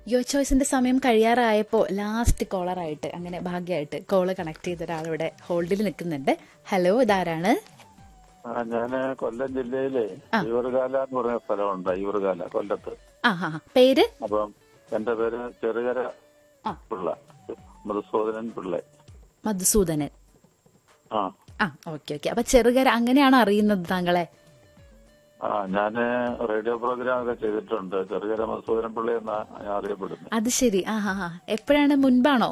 യോ ചോയ്സിന്റെ സമയം കഴിയാറായപ്പോൾ ലാസ്റ്റ് കോളറായിട്ട് അങ്ങനെ ഭാഗ്യമായിട്ട് കോള് കണക്ട് ചെയ്ത ഒരാളിവിടെ ഹോൾഡിൽ നിൽക്കുന്നുണ്ട് ഹലോ ഇതാരാണ് ആ ഞാന് കൊല്ലം ജില്ലയിലെ ഈവർകാല എന്ന് പറയുന്ന സ്ഥലമുണ്ട് ഈവർകാല കൊല്ലത്ത് ആ ഹാ പേര് അപ്പം എന്റെ പേര് ചെറുകര ആ. പിള്ള മധുസൂദനൻ പിള്ളെ മധുസൂദനൻ ആ ആ ഓക്കെ ഓക്കെ അപ്പൊ ചെറുകര അങ്ങനെയാണ് അറിയുന്നത് താങ്കളെ ആ ഞാന് റേഡിയോ പ്രോഗ്രാം ഒക്കെ ചെയ്തിട്ടുണ്ട് ചെറുകര മധുസൂദനൻ പിള്ളി എന്നാ ഞാൻ അറിയപ്പെടുന്നത് അത് ശരി ആ ഹാ ഹാ എപ്പോഴാണ് മുൻപാണോ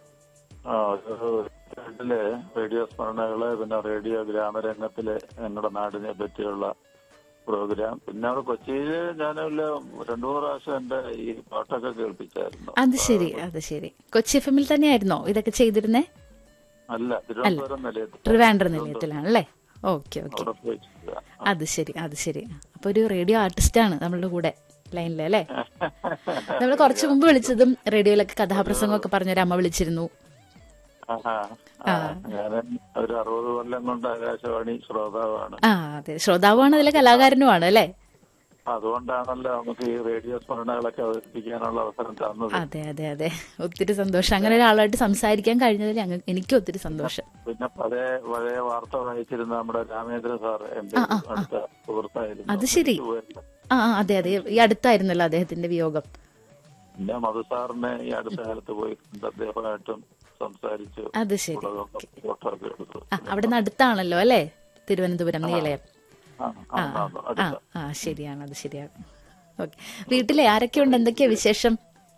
ആ ഒരു വീട്ടില് റേഡിയോ സ്മരണകള് പിന്നെ റേഡിയോ ഗ്രാമരംഗത്തില് ഞങ്ങളുടെ നാടിനെ പറ്റിയുള്ള പ്രോഗ്രാം പിന്നെ അവിടെ കൊച്ചിയില് ഞാൻ രണ്ടു മൂന്ന് പ്രാവശ്യം എന്റെ ഈ പാട്ടൊക്കെ കേൾപ്പിച്ചായിരുന്നു അത് ശരി അത് ശരി കൊച്ചി എഫ് എമ്മിൽ തന്നെയായിരുന്നോ ഇതൊക്കെ ചെയ്തിരുന്നേ അല്ല തിരുവനന്തപുരം നിലയത്തിൽ ട്രിവാൻഡ്രം നിലയത്തിലാണല്ലേ ഓക്കെ ഓക്കെ അവിടെ പോയി ചെയ്തതാ. അത് ശരി അത് ശരി അപ്പൊ ഒരു റേഡിയോ ആർട്ടിസ്റ്റ് ആണ് നമ്മളുടെ കൂടെ ലൈനിൽ അല്ലേ നമ്മൾ കുറച്ചു മുമ്പ് വിളിച്ചതും റേഡിയോയിലൊക്കെ കഥാപ്രസംഗമൊക്കെ പറഞ്ഞൊരു അമ്മ വിളിച്ചിരുന്നു ആഹാ. ആ, ഞാന് ഒരു അറുപത് കൊല്ലം കൊണ്ട് ആകാശവാണി ശ്രോതാവാണ് ആ അതെ ശ്രോതാവാണ് അതിലെ കലാകാരനുമാണ് അല്ലേ അതുകൊണ്ടാണല്ലോ നമുക്ക് ഈ റേഡിയോ സ്മരണകളൊക്കെ അവതരിപ്പിക്കാനുള്ള അവസരം തന്നത് അതെ അതെ അതെ ഒത്തിരി സന്തോഷം അങ്ങനെ ഒരാളായിട്ട് സംസാരിക്കാൻ കഴിഞ്ഞതിൽ ഞങ്ങ എനിക്ക് ഒത്തിരി സന്തോഷം പിന്നെ പഴയ പഴയ വാർത്ത വായിച്ചിരുന്ന നമ്മുടെ രാമേന്ദ്ര സാർ എന്റെ അടുത്ത സുഹൃത്തായിരുന്നു അത് ശരി. മരിച്ചുപോയല്ലോ. ആ ആ, അതെ അതെ ഈ അടുത്തായിരുന്നല്ലോ അദ്ദേഹത്തിന്റെ വിയോഗം പിന്നെ മധു സാറിനെ ഈ അടുത്ത കാലത്ത് പോയി കണ്ട് അദ്ദേഹമായിട്ടും സംസാരിച്ചു അത് ശരി ഉള്ളതൊക്കെ ഫോട്ടോ ഒക്കെ എടുത്തു ആ അവിടെ നിന്ന് അടുത്താണല്ലോ അല്ലേ തിരുവനന്തപുരം നിലയം ആ, ആ, ആ ആ, ആ അടുത്ത. ആ ശരിയാണ് അത് ശരിയാണ് ഓക്കെ വീട്ടിലെ ആരൊക്കെയുണ്ട് എന്തൊക്കെയാ വിശേഷം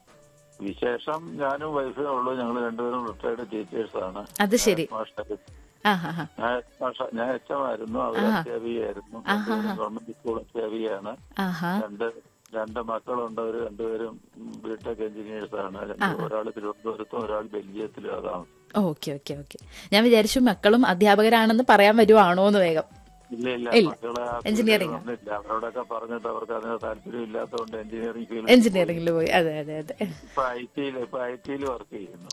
വിശേഷം ഞാനും വൈഫേ ഉള്ളൂ ഞങ്ങൾ രണ്ടുപേരും റിട്ടയർഡ് ടീച്ചേഴ്സ് ആണ് അത് ശരി മാസ്റ്റർ ആ ഹാ ഹാ ഞാൻ മാഷ- ഞാൻ എച്ച് എം ആയിരുന്നു അവർ അധ്യാപികയായിരുന്നു രണ്ടുപേരും ഗവൺമെന്റ് സ്കൂൾ അധ്യാപികയാണ് ആഹാ രണ്ട് രണ്ട് മക്കളുണ്ട് അവർ രണ്ടുപേരും ബിടെക് എഞ്ചിനീയേഴ്സ് ആണ് രണ്ട് ഒരാൾ തിരുവനന്തപുരത്തും ഒരാൾ ബെൽജിയത്തിലും അതാണ് ഓക്കെ ഓക്കെ ഓക്കെ ഞാൻ വിചാരിച്ചു മക്കളും അധ്യാപകരാണെന്ന് പറയാൻ വരുവാണോ എന്ന് വേഗം ഇല്ല ഇല്ല ഇല്ല. മക്കളെ ആ Engineering ആ. ഒന്നുമില്ല അവരോടൊക്കെ പറഞ്ഞിട്ട് അവർക്ക് അതിന് താല്പര്യം ഇല്ലാത്തതുകൊണ്ട് എഞ്ചിനീയറിംഗ് ഫീൽഡ് എഞ്ചിനീയറിംഗിൽ പോയി അതെ അതെ അതെ ഇപ്പൊ ഐ ടിയിൽ ഇപ്പൊ ഐ ടിയിൽ വർക്ക് ചെയ്യുന്നു